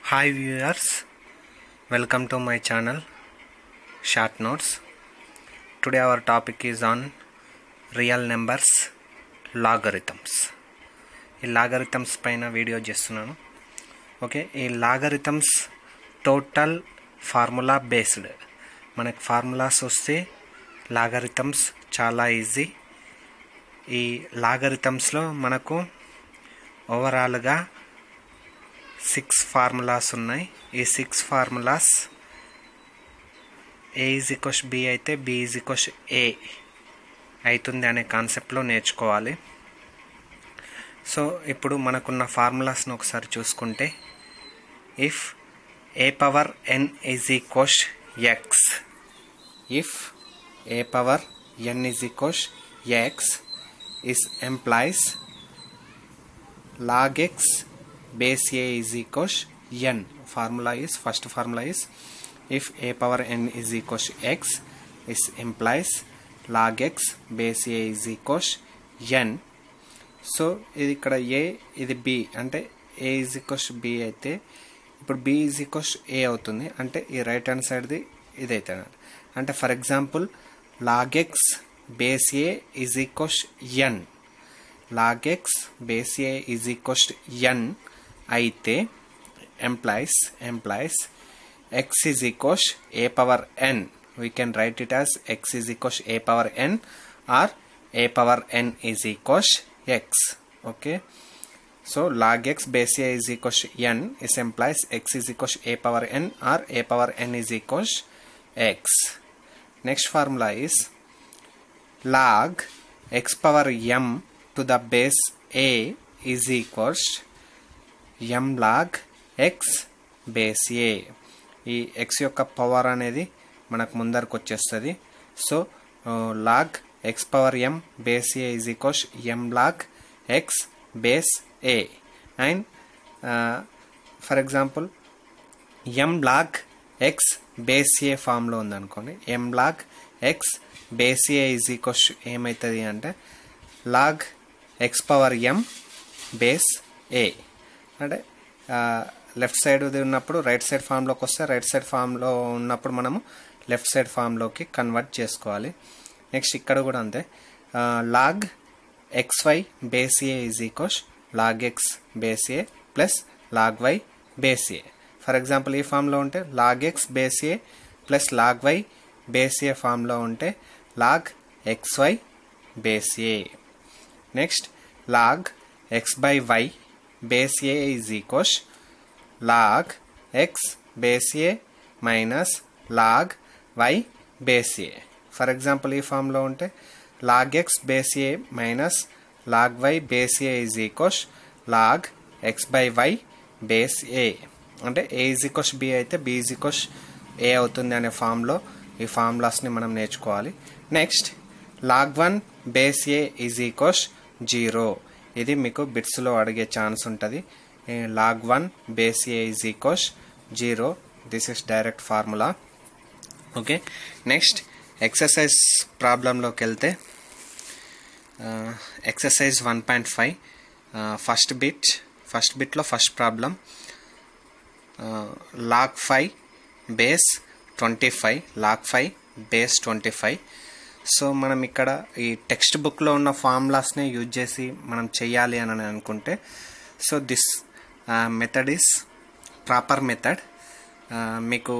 Hi viewers, welcome to my channel Short Notes. Today our topic is on real numbers logarithms. ఈ logarithms పైన video చేస్తున్నాను okay ఈ logarithms total formula based మనకి formulas వస్తే logarithms చాలా easy ఈ లాగరిథమ్స్లో మనకు ఓవరాల్గా సిక్స్ ఫార్ములాస్ ఉన్నాయి ఈ six formulas a is equals b అయితే బి ఈజ్ ఈక్వస్ ఏ అవుతుంది అనే కాన్సెప్ట్లో నేర్చుకోవాలి సో ఇప్పుడు మనకున్న ఫార్ములాస్ని ఒకసారి చూసుకుంటే if a power n is equals x if a power n is equals x is implies log x base a is equals n formula is first formula is if a power n is equals x is implies log x base a is equals n so ఇది ఇక్కడ ఏ ఇది B అంటే a is equals b అయితే ఇప్పుడు B is equals a అవుతుంది అంటే ఈ right hand సైడ్ది ఇది అవుతుంది అంటే for example log x base a is equals n log x base a is equals to n అయితే implies implies x is equals a power n we can write it as x is equals a power n or a power n is equals x okay so log x base a is equals to n is implies x is equals a power n or a power n is equals x next formula is log x power m to the base a is equals m log x base a ఈ x యొక్క power అనేది మనకు ముందరకు వచ్చేస్తుంది so log x power m base a is equals m log x base a and for example m log x base a ఫామ్లో ఉందనుకోండి m log x base a is equals ఏమవుతుంది అంటే log x power m base a అంటే left side ఉన్నప్పుడు right side ఫామ్లోకి వస్తే right side ఫామ్లో ఉన్నప్పుడు మనము లెఫ్ట్ సైడ్ ఫామ్లోకి కన్వర్ట్ చేసుకోవాలి నెక్స్ట్ ఇక్కడ కూడా అంతే log x y base a is equals log x base a plus log y base a for example ఈ ఫామ్లో ఉంటే log x base a plus log y base a ఫామ్లో ఉంటే log x y base a next log x by y base a is equals log x base a minus log y base a for example ఈ ఫామ్లో ఉంటే log x base a minus log y base a is equals log x by y base a అంటే a is equals b అయితే b is equals a అవుతుంది అనే ఫామ్లో ఈ ఫార్ములాస్ని మనం నేర్చుకోవాలి next log one base a is equals zero ఇది మీకు బిట్స్లో అడిగే ఛాన్స్ ఉంటుంది log one base a is equals zero this is direct formula okay next exercise ప్రాబ్లంలోకి వెళ్తే exercise one point five first bit first బిట్లో first problem log five base twenty five log five base twenty five so మనం ఇక్కడ ఈ text బుక్లో ఉన్న ఫార్ములాస్ని use చేసి మనం చెయ్యాలి అని అనుకుంటే so this method is proper method మీకు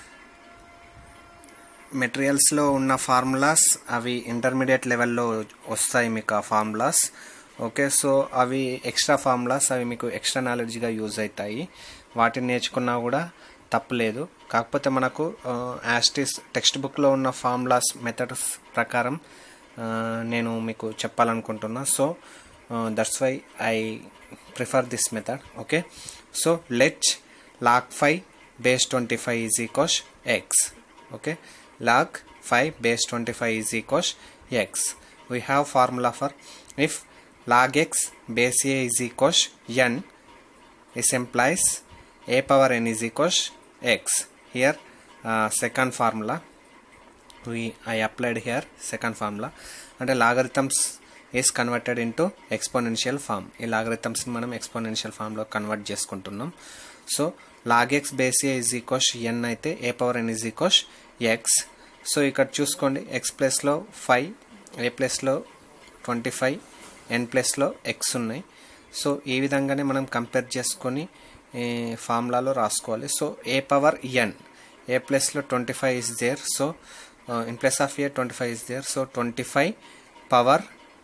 మెటీరియల్స్లో ఉన్న ఫార్ములాస్ అవి ఇంటర్మీడియట్ లెవెల్లో వస్తాయి మీకు ఆ ఫార్ములాస్ ఓకే సో అవి ఎక్స్ట్రా ఫార్ములాస్ అవి మీకు ఎక్స్ట్రా నాలెడ్జ్గా యూజ్ అవుతాయి వాటిని నేర్చుకున్నా కూడా తప్పులేదు కాకపోతే మనకు యాస్టిస్ టెక్స్ట్ బుక్లో ఉన్న ఫార్ములాస్ మెథడ్స్ ప్రకారం నేను మీకు చెప్పాలనుకుంటున్నా so that's why I prefer this method okay so let log five base twenty five is equals x okay log five base twenty five is equals x we have formula for if log x base a is equals n is implies a power n is equals x here uh, second formula we i applied here second formula అంటే logarithms is converted into exponential form ఈ లాగరిథమ్స్ని మనం exponential ఫామ్లో convert చేసుకుంటున్నాం so log x base a is equals n అయితే a power n is equals x so ఇక్కడ చూసుకోండి X ప్లస్లో ఫైవ్ ఏ ప్లస్లో ట్వంటీ ఫైవ్ ఎన్ ప్లస్లో ఎక్స్ ఉన్నాయి సో ఈ విధంగానే మనం కంపేర్ చేసుకొని ఫార్ములాలో రాసుకోవాలి so a power n a ప్లస్లో twenty five is there so in plus of a twenty five is there so twenty five power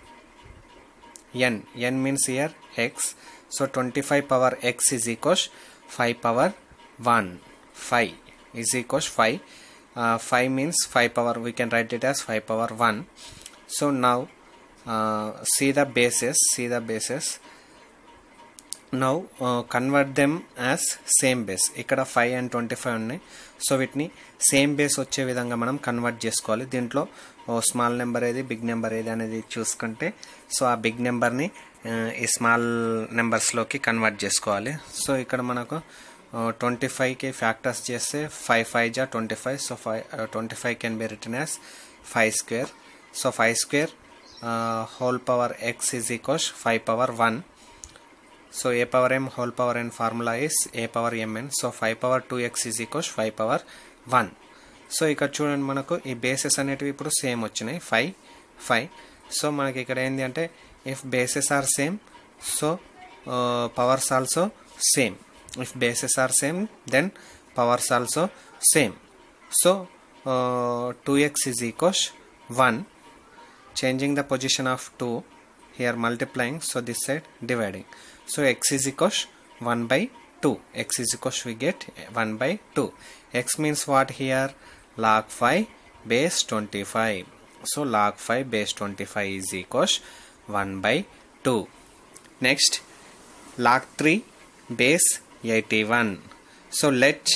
n n means here x so 25 power x is equals 5 power 1 5 is equals 5 uh, 5 means 5 power we can write it as 5 power 1 so now uh, see the bases see the bases now convert them as same base ఇక్కడ five and twenty five ఉన్నాయి so వీటిని same base వచ్చే విధంగా మనం convert చేసుకోవాలి దీంట్లో small number ఏది big number ఏది అనేది చూసుకుంటే సో ఆ బిగ్ నెంబర్ని ఈ స్మాల్ నెంబర్స్లోకి కన్వర్ట్ చేసుకోవాలి సో ఇక్కడ మనకు ట్వంటీ ఫైవ్కి ఫ్యాక్టర్స్ చేస్తే ఫైవ్ ఫైవ్ జా twenty five so five twenty five can be written as five square so five square whole power x is equals five power one so a power m whole power n formula is a power mn so 5 power 2x is equals 5 power 1 so ఇక్కడ చూడండి మనకు ఈ bases అనేటివి ఇప్పుడు same వచ్చినాయి five five so మనకి ఇక్కడ ఏంటి అంటే if bases are same so powers also same if bases are same then powers also same so two x is equals one changing the position of two here multiplying so this side dividing so x is equals 1 by 2 x is equals we get 1 by 2 x means what here log 5 base 25 so log 5 base 25 is equals 1 by 2 next log 3 base 81 so let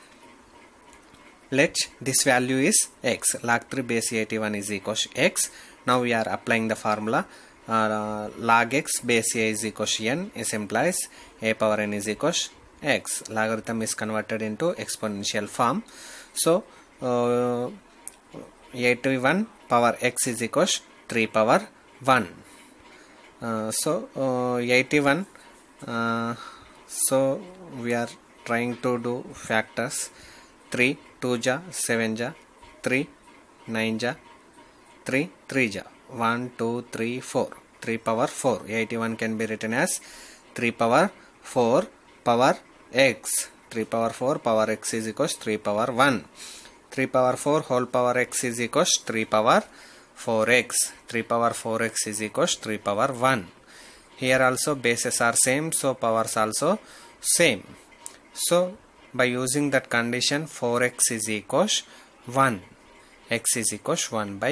let this value is x log 3 base 81 is equals x now we are applying the formula uh, log x base a is equals n is implies a power n is equals x logarithm is converted into exponential form so uh, 81 power x is equals 3 power 1 uh, so uh, 81 uh, so we are trying to do factors 3 2 ja 7 ja 3 9 ja 3 3 ja 1 2 3 4 3 power 4 81 can be written as 3 power 4 power x 3 power 4 power x is equals 3 power 1 3 power 4 whole power x is equals 3 power 4x 3 power 4x is equals 3 power 1 here also bases are same so powers also same so by using that condition 4x is equals 1 x is equals 1 by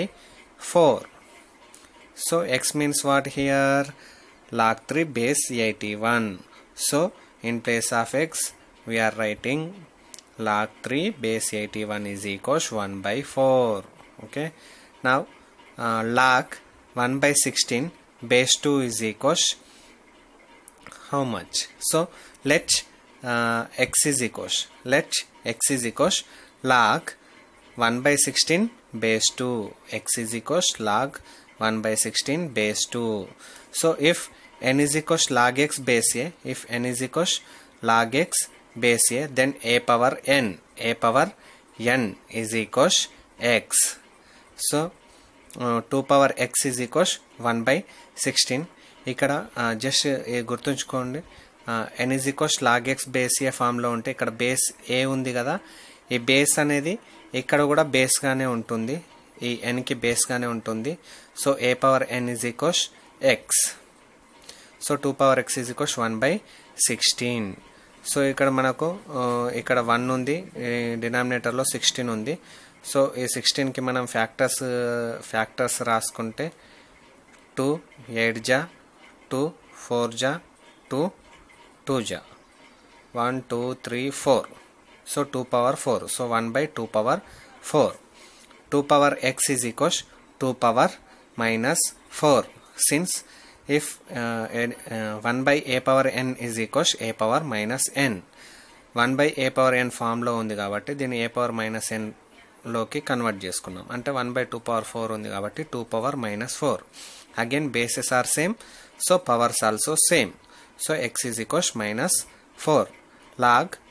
4 so x means what here log 3 base 81 so in place of x we are writing log 3 base 81 is equals 1 by 4 okay now uh, log 1 by 16 base 2 is equals how much so let uh, x is equals let x is equals log 1 by 16 base 2 x is equals log 1 by 16 base 2 so if n is equals log x base a if n is equals log x base a then a power n a power n is equals x so uh, 2 power x is equals 1 by 16 ఇక్కడ just గుర్తుంచుకోండి n is equals log x base a ఫామ్లో ఉంటే ఇక్కడ base ఏ ఉంది కదా ఈ base అనేది ఇక్కడ కూడా బేస్గానే ఉంటుంది ఈ ఎన్కి బేస్గానే ఉంటుంది so a power n is equals x so two power x is equals one by sixteen so ఇక్కడ మనకు ఇక్కడ వన్ ఉంది డినామినేటర్లో సిక్స్టీన్ ఉంది సో ఈ సిక్స్టీన్కి మనం ఫ్యాక్టర్స్ ఫ్యాక్టర్స్ రాసుకుంటే టూ ఎయిట్ జా టూ ఫోర్ జా టూ టూ జా one two three four so two power four so one by two power four two power x is equals two power minus four since if uh, uh, 1 by a power n is equals a power minus n 1 by a power n ఫామ్లో ఉంది కాబట్టి దీన్ని ఏ power minus ఎన్ లోకి convert చేసుకున్నాం అంటే one by two power four ఉంది కాబట్టి two power minus four again bases are same so powers also same so x is equals minus four log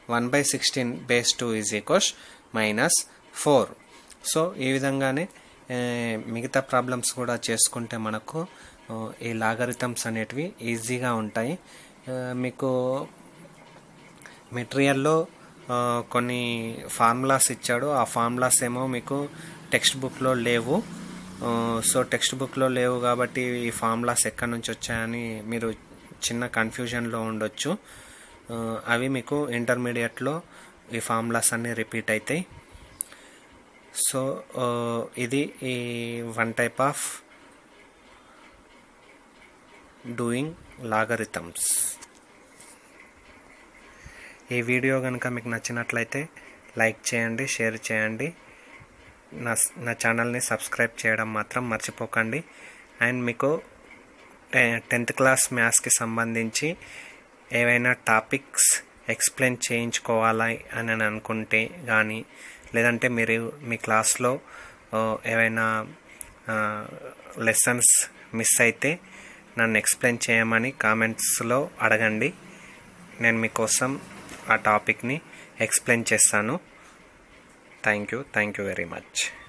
one by sixteen base two is equals minus four so ఈ విధంగానే ఏ, మిగతా problems కూడా చేసుకుంటే మనకు ఆ, ఈ లాగరిథమ్స్ అనేటివి ఈజీగా ఉంటాయి ఆ, మీకు మెటీరియల్లో ఆ, కొన్ని ఫార్ములాస్ ఇచ్చాడు ఆ ఫార్ములాస్ ఏమో మీకు టెక్స్ట్ బుక్లో లేవు ఆ, సో టెక్స్ట్ బుక్లో లేవు కాబట్టి ఈ ఫార్ములాస్ ఎక్కడి నుంచి వచ్చాయని మీరు చిన్న కన్ఫ్యూజన్లో ఉండొచ్చు ఆ, అవి మీకు ఇంటర్మీడియట్లో ఈ ఫార్ములాస్ అన్నీ రిపీట్ అవుతాయి సో ఆ, ఇది ఈ one type of doing logarithms ఈ వీడియో కనుక మీకు నచ్చినట్లయితే లైక్ చేయండి షేర్ చేయండి నా నా ఛానల్ని సబ్స్క్రైబ్ చేయడం మాత్రం మర్చిపోకండి అండ్ మీకు టె- టెన్త్ క్లాస్ మ్యాథ్స్కి సంబంధించి ఏవైనా టాపిక్స్ ఎక్స్ప్లెయిన్ చేయించుకోవాలి అని అని అనుకుంటే కానీ లేదంటే మీరు మీ క్లాస్లో ఆ, ఏవైనా లెసన్స్ మిస్ అయితే నన్ను ఎక్స్ప్లెయిన్ చేయమని కామెంట్స్లో అడగండి నేను మీకోసం ఆ టాపిక్ని ఎక్స్ప్లెయిన్ చేస్తాను thank you thank you very much